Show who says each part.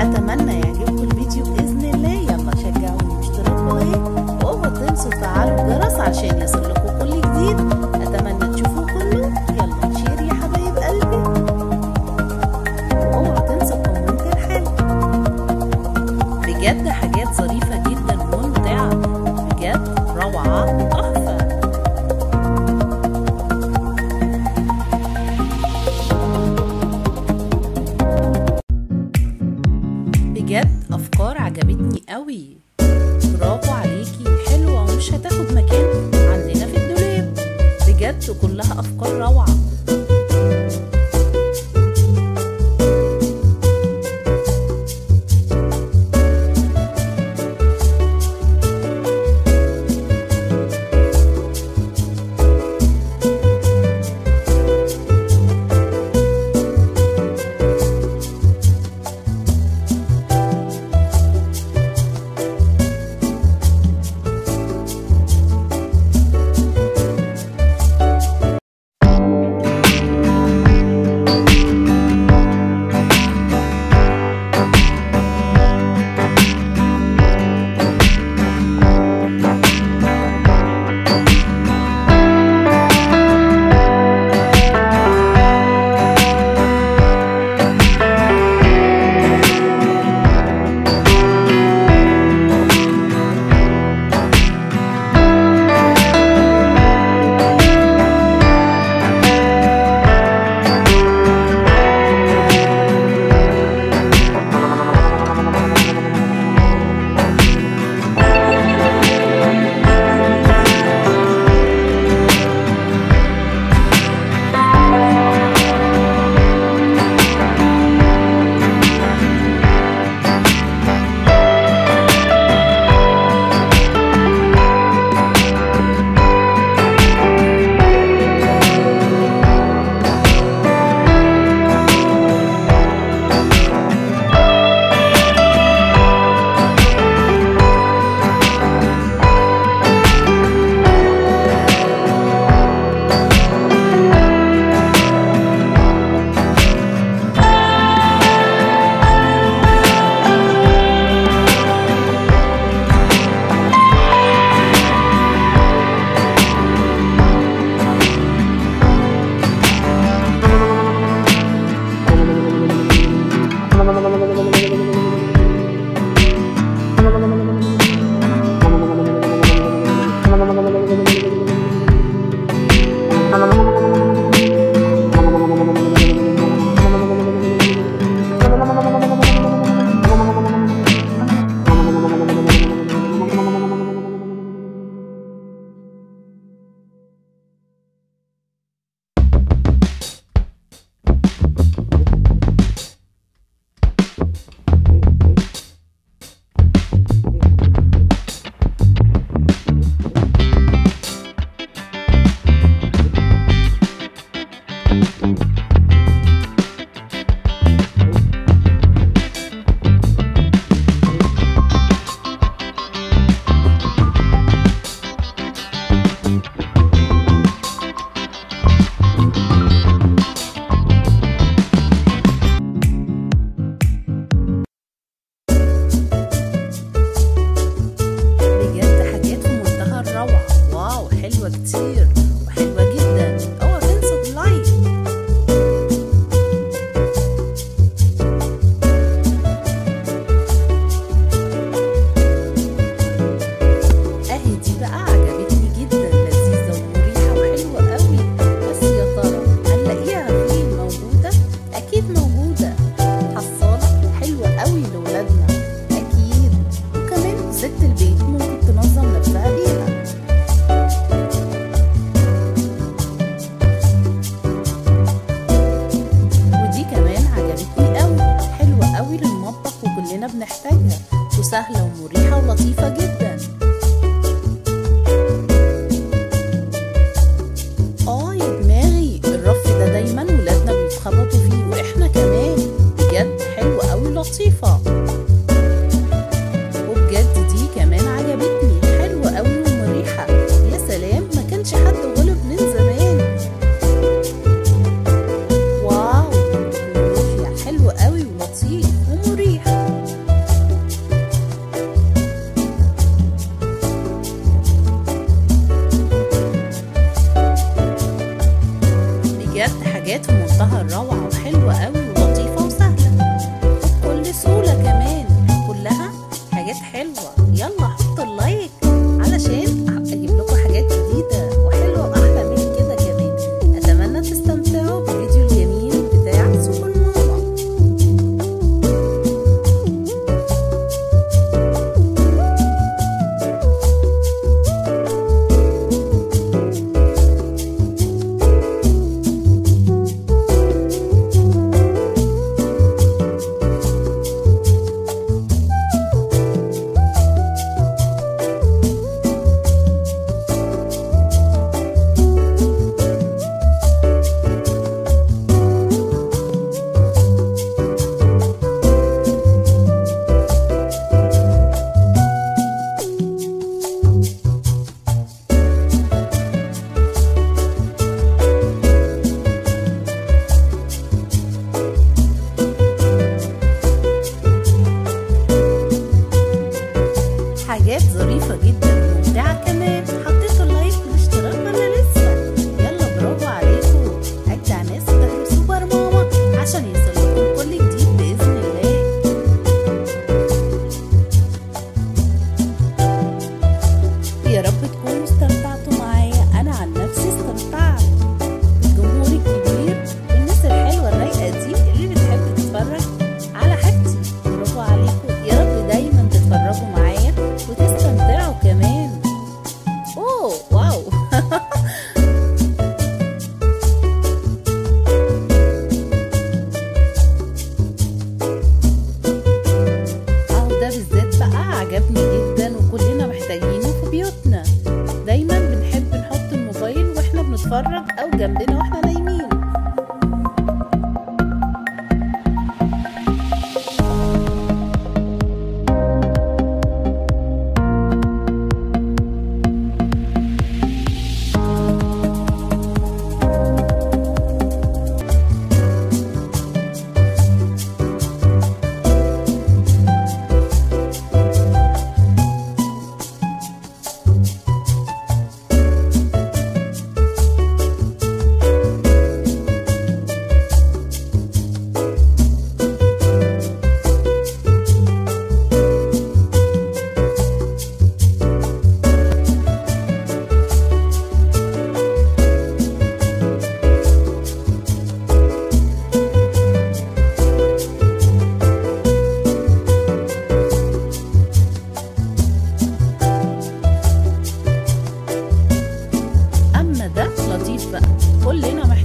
Speaker 1: اتمنى يعجبكم الفيديو باذن الله يلا شجعوني واشتركوا ولايك واوعوا تنسوا تفعلوا الجرس عشان يصلكوا كل جديد اتمنى تشوفوه كله يلا شير يا حبايب قلبي واوعوا تنسوا الكومنت الحلو بجد حاجات ظريفة جدا وممتعة بجد روعة تحفة بجد أفكار عجبتني قوي برافو عليكي حلوة ومش هتاخد مكان عندنا في الدولاب بجد كلها أفكار روعة بجد حاجات في منتهى الروعة واو حلوة كتير وحلوة جدا اوعوا تنسوا اللايك اهي دي بقى عجبتني جدا لذيذة ومريحة وحلوة قوي بس يا ترى هنلاقيها فين موجودة؟ أكيد موجودة حصالة حلوة قوي لولادنا أكيد وكمان ست البيت ممكن تنظم نفسها بيها ودي كمان عجبتني قوي حلوة قوي للمطبخ وكلنا بنحتاجها وسهلة ومريحة ولطيفة جدا اه يا دماغي الرف ده دايما ولادنا بيتخبطوا فيه واحنا كمان بجد حلوة قوي لطيفة وبجد دي كمان عجبتني حلوة قوي ومريحة يا سلام ما كانش حد غلب من زمان واو تكنولوجيا حلوة قوي ولطيف ومريح منتهى الروعة وحلوة قوي ولطيفة وسهلة وبكل سهولة كمان كلها حاجات حلوة يلا حط اللايك علشان اجيب لكم حاجات جديدة وحلوة واحلى من كده كمان اتمنى تستمتعوا بالفيديو الجميل بتاع سوبر ماما حاجات ظريفة جدا وممتعة كمان حطيتوا اللايك والاشتراك ولا لسه يلا برافو عليكم أجدع ناس تتابعوا سوبر ماما عشان يوصلكم كل جديد بإذن الله يا رب تكونوا استمتعتوا معايا أنا عن نفسي استمتعت الجمهور الكبير والناس الحلوة الرايقة دي اللي بتحب تتفرج على حاجتي برافو عليكم يا رب دايما تتفرجوا معايا وتستمتعوا كمان اوه واو اهو ده بالذات بقى عجبني جدا وكلنا محتاجينه في بيوتنا دايما بنحب نحط الموبايل واحنا بنتفرج او جنبنا واحنا نايمين اما ده لطيف بقى كلنا